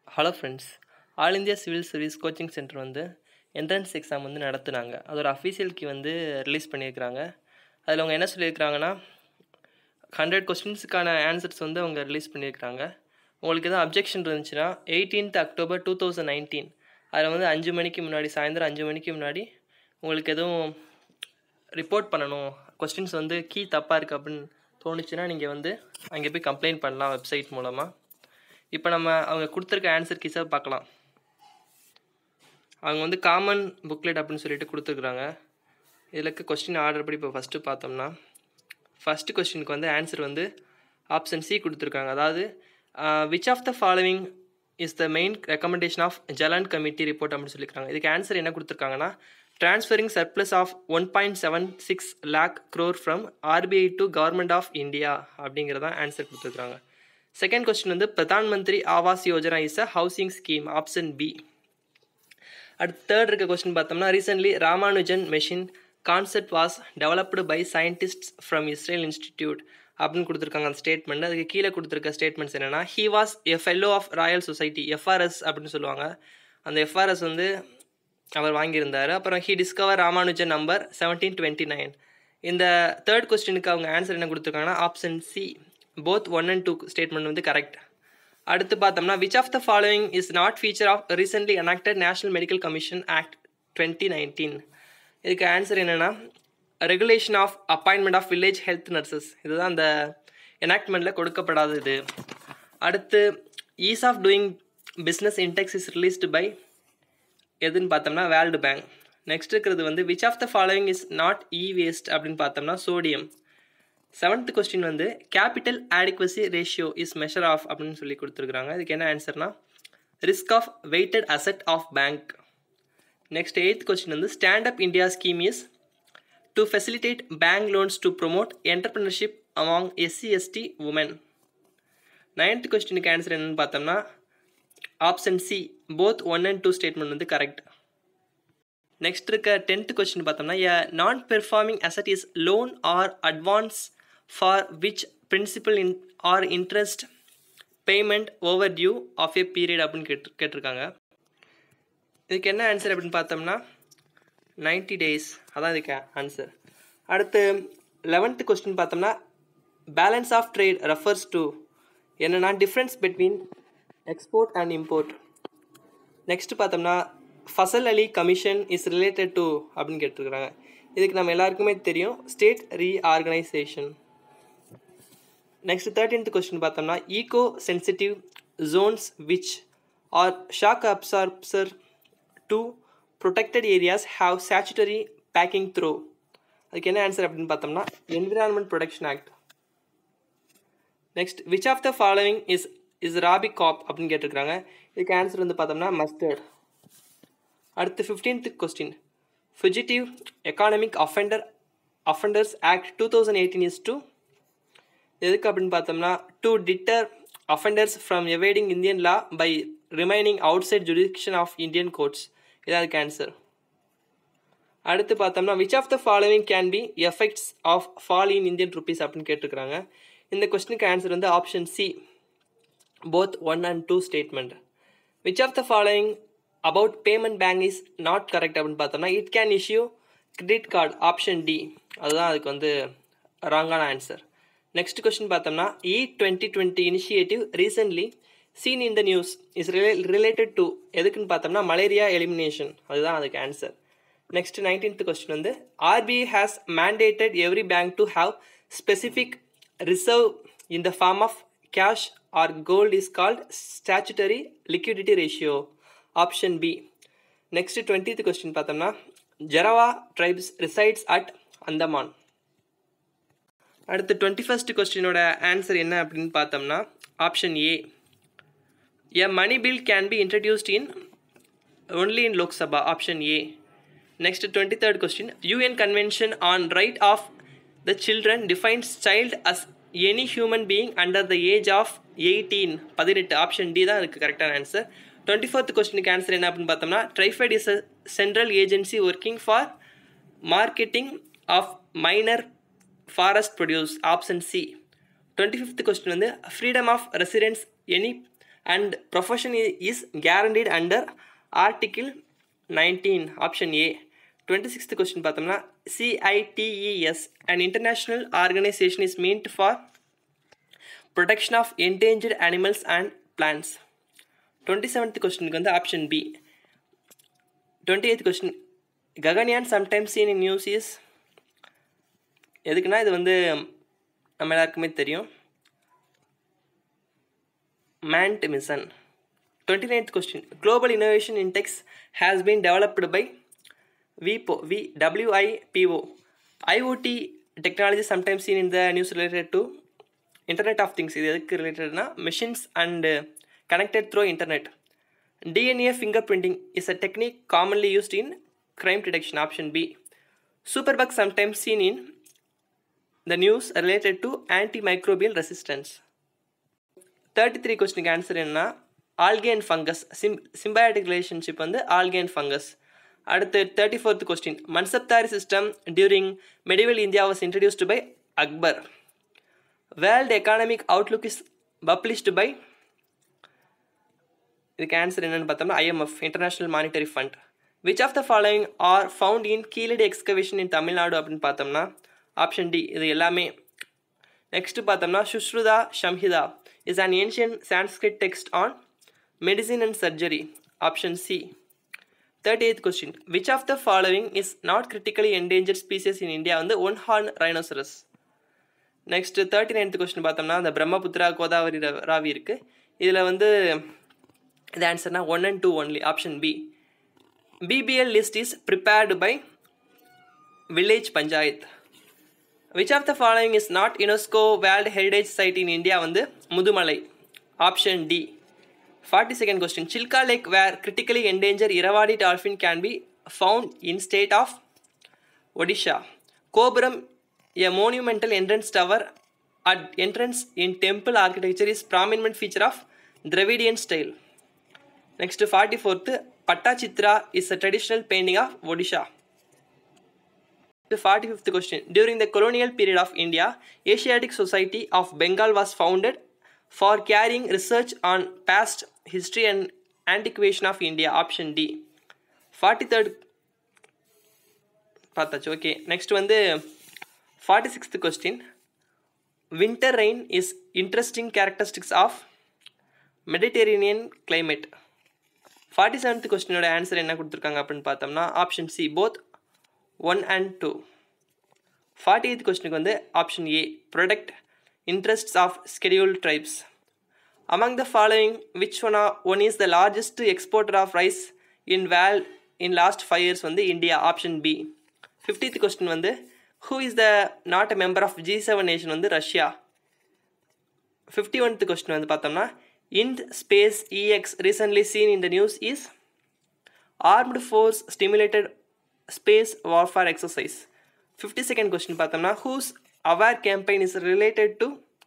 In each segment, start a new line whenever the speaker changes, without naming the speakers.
Hello friends all India civil service coaching centre வந்து entrance exam வந்து நடத்துனாங்க அதோட அஃபீஷியல் கீ வந்து ரிலீஸ் பண்ணியிருக்கிறாங்க அதில் அவங்க என்ன சொல்லியிருக்கிறாங்கன்னா ஹண்ட்ரட் கொஸ்டின்ஸுக்கான ஆன்சர்ஸ் வந்து அவங்க ரிலீஸ் பண்ணியிருக்கிறாங்க உங்களுக்கு எதுவும் அப்ஜெக்ஷன் இருந்துச்சுன்னா eighteenth October two thousand nineteen அதில் வந்து அஞ்சு மணிக்கு முன்னாடி சாயந்தரம் அஞ்சு மணிக்கு முன்னாடி உங்களுக்கு எதுவும் ரிப்போர்ட் பண்ணணும் கொஸ்டின்ஸ் வந்து கீ தப்பாக இருக்குது அப்படின்னு தோணுச்சுன்னா நீங்கள் வந்து அங்கே போய் கம்ப்ளைண்ட் பண்ணலாம் வெப்சைட் மூலமாக இப்போ நம்ம அவங்க கொடுத்துருக்க ஆன்சர் கீஸை பார்க்கலாம் அவங்க வந்து காமன் புக்லெட் அப்படின்னு சொல்லிட்டு கொடுத்துருக்குறாங்க இதில் இருக்க கொஸ்டின் ஆர்டர் படி இப்போ ஃபஸ்ட்டு பார்த்தோம்னா ஃபஸ்ட்டு கொஸ்டினுக்கு வந்து ஆன்சர் வந்து ஆப்ஷன் சி கொடுத்துருக்காங்க அதாவது which of the following is the main recommendation of Jalan committee report அப்படின்னு சொல்லியிருக்காங்க இதுக்கு ஆன்சர் என்ன கொடுத்துருக்காங்கன்னா transferring surplus of one point seven six lakh crore from RBI to government of India அப்படிங்கிறதான் ஆன்சர் கொடுத்துருக்காங்க செகண்ட் கொஸ்டின் வந்து Pradhan Mantri Awas Yojana is a housing scheme option B அடுத்து third இருக்க கொஸ்டின் பார்த்தோம்னா recently Ramanujan machine concept was developed by scientists from Israel institute அப்படின்னு கொடுத்துருக்காங்க அந்த statement அதுக்கு கீழே கொடுத்துருக்க ஸ்டேட்மெண்ட்ஸ் என்னென்னா he was a fellow of royal society FRS அப்படின்னு சொல்லுவாங்க அந்த எஃப்ஆர்எஸ் வந்து அவர் வாங்கியிருந்தார் அப்புறம் he discover Ramanujan number seventeen twenty nine இந்த தேர்ட் கொஸ்டினுக்கு அவங்க ஆன்சர் என்ன கொடுத்துருக்காங்கன்னா option C both one and two statement வந்து கரெக்ட் அடுத்து பார்த்தோம்னா which of the following is not feature of recently enacted national medical commission act twenty nineteen இதுக்கு answer என்னென்னா regulation of appointment of village health nurses இதுதான் அந்த எனாக்ட்மெண்ட்டில் கொடுக்கப்படாதது அடுத்து ease of doing business index is released by எதுன்னு பார்த்தோம்னா world bank next இருக்கிறது வந்து which of the following is not e waste அப்படின்னு பார்த்தோம்னா சோடியம் செவன்த் கொஸ்டின் வந்து capital adequacy ratio is measure of அப்படின்னு சொல்லி கொடுத்துருக்குறாங்க இதுக்கு என்ன ஆன்சர்னா risk of weighted asset of bank next eighth question வந்து stand up India scheme is to facilitate bank loans to promote entrepreneurship among SC ST women ninth கொஸ்டினுக்கு answer என்னன்னு பார்த்தோம்னா option C both one and two statement வந்து correct next இருக்க tenth question பார்த்தோம்னா a non performing asset is loan or advance for which principal in or interest payment overdue of a period அப்படின்னு கேட்டு கேட்டிருக்காங்க இதுக்கு என்ன answer அப்படின்னு பார்த்தோம்னா நைன்டி டேஸ் அதான் இதுக்கு ஆன்சர் அடுத்து லெவன்த்து கொஸ்டின் பார்த்தோம்னா balance of trade refers to என்னென்னா difference between export and import next பார்த்தோம்னா Fazal Ali commission is related to அப்படின்னு கேட்டிருக்கிறாங்க இதுக்கு நம்ம எல்லாருக்குமே தெரியும் state reorganisation next thirteenth question பார்த்தோம்னா eco sensitive zones which are shock absorber to protected areas have statutory backing through அதுக்கு என்ன ஆன்சர் அப்படின்னு பார்த்தோம்னா environment protection act next which of the following is is rabi crop அப்படின்னு கேட்டிருக்காங்க இதுக்கு answer வந்து பார்த்தோம்னா மஸ்டர்ட் அடுத்து fifteenth question fugitive economic offender offenders act two thousand eighteen is to எதுக்கு அப்படின்னு பார்த்தோம்னா to deter offenders from evading Indian law by remaining outside jurisdiction of Indian courts இதான் அதுக்கு ஆன்சர் அடுத்து பார்த்தோம்னா which of the following can be effects of fall in Indian rupees அப்படின்னு கேட்டிருக்கிறாங்க இந்த கொஸ்டினுக்கு ஆன்சர் வந்து option C both one and two statement which of the following about payment bank is not correct அப்படின்னு பார்த்தோம்னா it can issue credit card option D அதுதான் அதுக்கு வந்து ராங்கான ஆன்சர் நெக்ஸ்ட் கொஸ்டின் பார்த்தோம்னா E twenty twenty initiative recently seen in the news is rela related to எதுக்குன்னு பார்த்தோம்னா malaria elimination அதுதான் அதுக்கு ஆன்சர் நெக்ஸ்ட் நைன்டீன்த் கொஸ்டின் வந்து RBI has mandated every bank to have specific reserve in the form of cash or gold is called statutory liquidity ratio option B next twentieth question பார்த்தோம்னா Jarawa tribes resides at Andaman அடுத்து twenty first கொஸ்டினோட answer என்ன அப்படின்னு பார்த்தோம்னா option A a money bill can be introduced in only in Lok Sabha option A next twenty third question UN convention on right of the children defines child as any human being under the age of eighteen பதினெட்டு option D தான் இருக்குது கரெக்டான answer twenty fourth கொஸ்டினுக்கு answer என்ன அப்படின்னு பார்த்தோம்னா TRIFED is a central agency working for marketing of minor forest produce option C twenty fifth question வந்து freedom of residence any and profession is guaranteed under article nineteen option A twenty sixth question பார்த்தோம்னா CITES and international organisation is meant for protection of endangered animals and plans twenty seventh கொஸ்டினுக்கு வந்து option B twenty eighth question Gaganyaan sometimes seen in news is எதுக்குன்னா இது வந்து நம்ம எல்லாருக்குமே தெரியும் manned mission twenty ninth question global innovation index has been developed by விபோ V WIPO IOT technology sometimes seen in the news related to internet of things இது எதுக்கு ரிலேட்டட்னா machines and connected through internet DNA fingerprinting is a technique commonly used in crime detection option b superbug sometimes seen in the news related to antimicrobial resistance 33 கொஸ்டினுக்கு answer என்ன algae and fungus sim symbiotic relationship வந்து algae and fungus அடுத்து thirty fourth question mansabdari system during medieval India was introduced by Akbar world economic outlook is published by இதுக்கு answer என்னென்னு பார்த்தோம்னா IMF international monetary fund which of the following are found in Keeladi excavation in Tamil Nadu அப்படின்னு பார்த்தோம்னா option D இது எல்லாமே next பார்த்தோம்னா Sushruta Samhita is an ancient Sanskrit text on medicine and surgery option C thirty eighth question which of the following is not critically endanger species in India வந்து one horn rhinoceros next thirty ninth question பார்த்தோம்னா அந்த பிரம்மபுத்திரா கோதாவரி ராவி இருக்குது இதில் வந்து இது ஆன்சர்னா one and two only option B BBL list is prepared by village panchayat. Which of the following is not UNESCO World Heritage Site in India வந்து Mudumalai option D forty second question Chilika lake where critically endanger Irrawaddy dolphin can be found in state of Odisha gopuram a monumental entrance tower at entrance in temple architecture is prominent feature of Dravidian style next forty fourth Pattachitra is a traditional painting of Odisha. The 45th question. During the colonial period of India, Asiatic Society of Bengal was founded for carrying research on past history and antiquation of India. Option D. 43rd பார்த்தாச்சு okay next வந்து forty sixth question winter rain is interesting characteristics of Mediterranean climate forty seventh கொஸ்டினோட answer என்ன கொடுத்துருக்காங்க அப்படின்னு பார்த்தோம்னா option C both one and two forty eighth கொஸ்டினுக்கு வந்து option A product interests of schedule tribes among the following which one one is the largest exporter of rice in world in last five years வந்து India option B fiftieth question வந்து who is the not a member of G seven nation வந்து Russia fifty oneth question வந்து பார்த்தோம்னா Ind Space EX recently seen in the news is Armed Force Stimulated Space Warfare Exercise. 52nd question பார்த்தோம்னா whose aware campaign is related to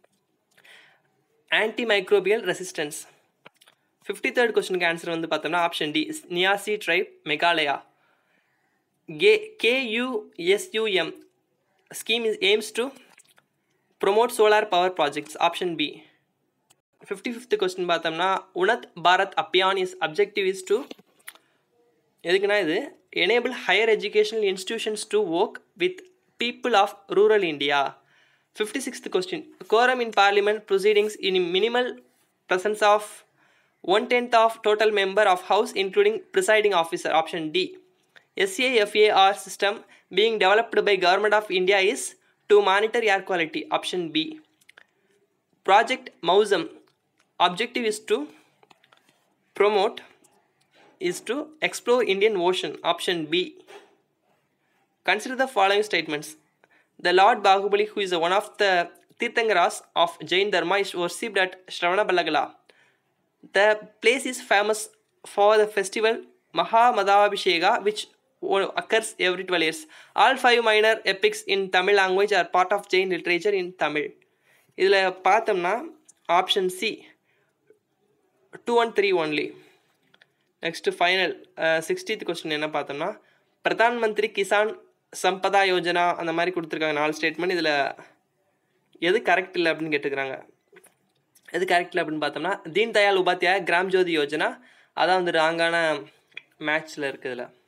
antimicrobial resistance. 53rd கொஸ்டினுக்கு answer வந்து பார்த்தோம்னா option D Nyishi tribe Meghalaya K KUSUM scheme is aims to promote solar power projects option B fifty fifth question பார்த்தோம்னா Unnat Bharat Abhiyan is objective is to எதுக்குன்னா இது enable higher educational institutions to work with people of rural India fifty sixth question quorum in parliament proceedings in minimal presence of one tenth of total member of house including presiding officer option d SAFAR system being developed by government of india is to monitor air quality option b project mausam objective is to promote is to explore indian ocean option b consider the following statements the lord bahubali who is one of the tirthankaras of jain dharma is worshipped at shravanabelagala the place is famous for the festival Mahamadhavabhishega, which o- occurs every 12 years. All five minor epics in Tamil language are part of Jain literature in Tamil. இதில் பார்த்தோம்னா option C two one three only next final sixtieth question என்ன பார்த்தோம்னா பிரதான் மந்திரி கிசான் சம்பதா யோஜனா அந்த மாதிரி கொடுத்துருக்காங்க நாலு statement இதில் எது கரெக்ட் இல்லை அப்படின்னு கேட்டுக்கிறாங்க எது கரெக்டில் அப்படின்னு பார்த்தோம்னா தீன் தயாள் உபாத்யாயா கிராம் ஜோதி யோஜனா அதான் வந்து ராங்கான மேட்ச்சில் இருக்குதுல